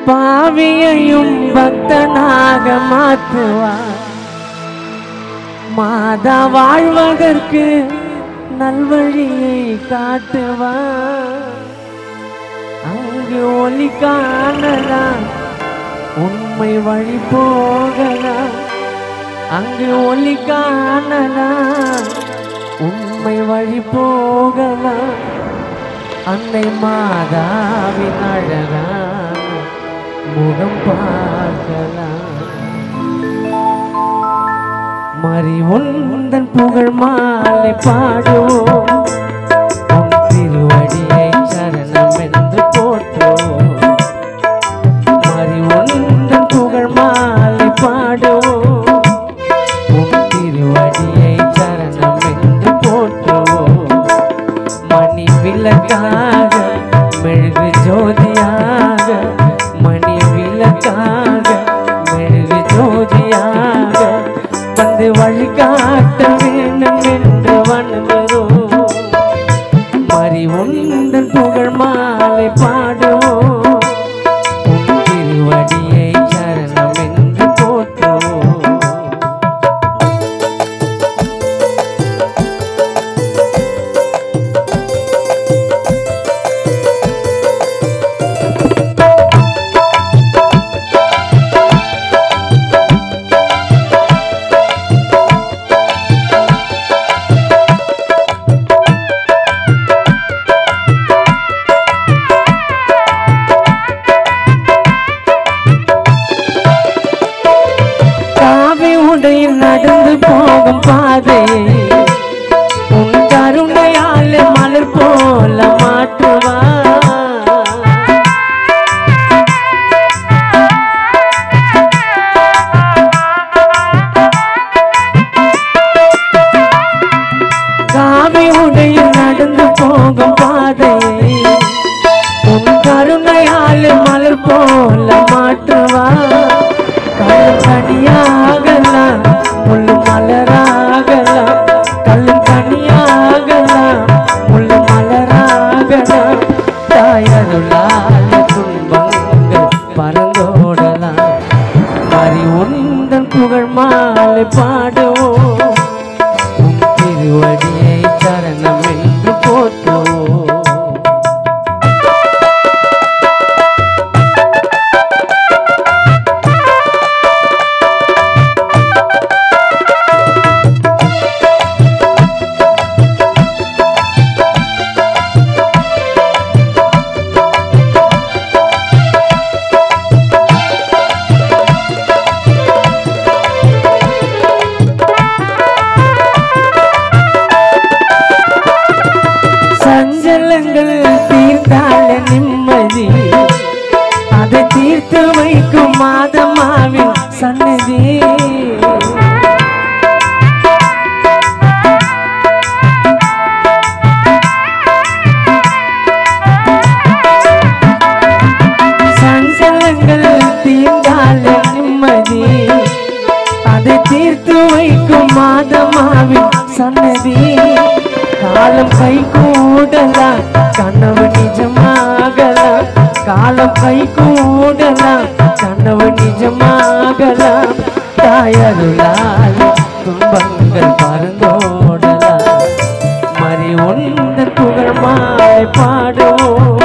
பாவியையும் பக்தனாக மாற்றுவார் மாதா வாழ்வதற்கு நல்வழியை காட்டுவார் அங்கு ஒளி காணலாம் உண்மை வழி போகலாம் அங்கு ஒளி காணலாம் உண்மை வழி போகலாம் அன்னை மாதாவின் அழகான முகம் பார்க்கலாம் மறி உந்தன் புகழ் மாலை பாடுவோம் உன் திருவடியை சரணம் என்று போற்றுவோம் மறி உந்தன் புகழ் மாலை பாடுவோம் உன் திருவடியை சரணம் என்று போற்றுவோம் மணி விளக்காக மெழுகு ஜோதியாக மணி விளக்காக மெழுகு ஜோதியாக வந்து வழிகாட்ட வேண்டும் என்று வந்ததோ மறி உந்தன் புகழ் மாலை பாடுவோம் உன் திருவடியை சரணம் என்று போற்றுவோம் காவி உடையில் நடந்து போகும் பாதையை உன் கருணையால் மலர் போல மாற்றுவா காவி உடையில் நடந்து போகும் பாதையை உன் கருணையால் மலர் போல மாற்றுவா கல்லும் கனியாகலாம் முள்ளு மலராகலாம் கல்லும் கனியாகலாம் முள்ளு மலராகலாம் தாயருளால் துன்பங்கள் பறந்தோடலாம் மறி உந்தன் புகழ் மாலை பாடுவோம் உன் திருவடியை சரணம் என்று போற்றுவோம் சஞ்சலங்கள் தீர்த்தால நிம்மதி அதை தீர்த்து வைக்கும் மாதமாவின் சன்னதி சஞ்சலங்கள் தீர்ந்தால நிம்மதி அதை தீர்த்து வைக்கும் மாதமாவின் சன்னதி காலம் கை கூடலாம் கனவு நிஜமாகலாம் காலம் கை கூடலாம் கனவு நிஜமாகலாம் தாயருளால் துன்பங்கள் பறந்தோடலாம் மறி உந்தன் புகழ் மாலை பாடுவோம்